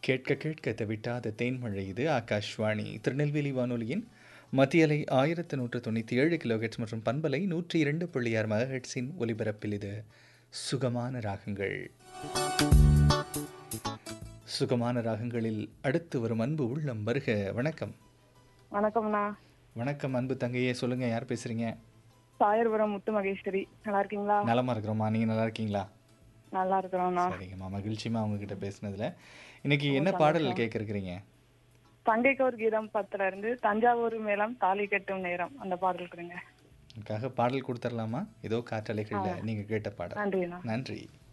கேட்க கேட்க தவிட்டாத தேன்மழை இது ஆகாஷ்வாணி திருநெல்வேலி வானொலியின் மத்தியலை ஆயிரத்து நூற்று தொண்ணூற்றி ஏழு கிலோஹெட்ஸ் மற்றும் பண்பலை நூற்றி இரண்டு புள்ளி ஆறு மெகாஹெட்ஸின் ஒலிபரப்பில் இது சுகமான ராகங்கள் சுகமான ராகங்களில் அடுத்து வரும் அன்பு உள்ளம் வருக வணக்கம் வணக்கம்ண்ணா வணக்கம் அன்பு தங்கையே சொல்லுங்க யார் பேசுறீங்க சாயர்புரம் முத்து மகேஸ்வரி நல்லா இருக்கீங்களா நலமா இருக்கிறோமா நீங்க நல்லா இருக்கீங்களா நல்லா இருக்கிறோம்ண்ணா சரிங்கம்மா மகிழ்ச்சிமா உங்ககிட்ட பேசுனதுல இன்னைக்கு என்ன பாடல் கேட்க இருக்கிறீங்க தங்கைக்கோர் கீதம் பத்துல இருந்து தஞ்சாவூர் மேளம் தாலி கட்டும் நேரம் அந்த பாடல் இருக்குங்க உங்களுக்காக பாடல் கொடுத்துடலாமா ஏதோ காற்றலைகள்ல நீங்க கேட்ட பாடல் நன்றிண்ணா நன்றி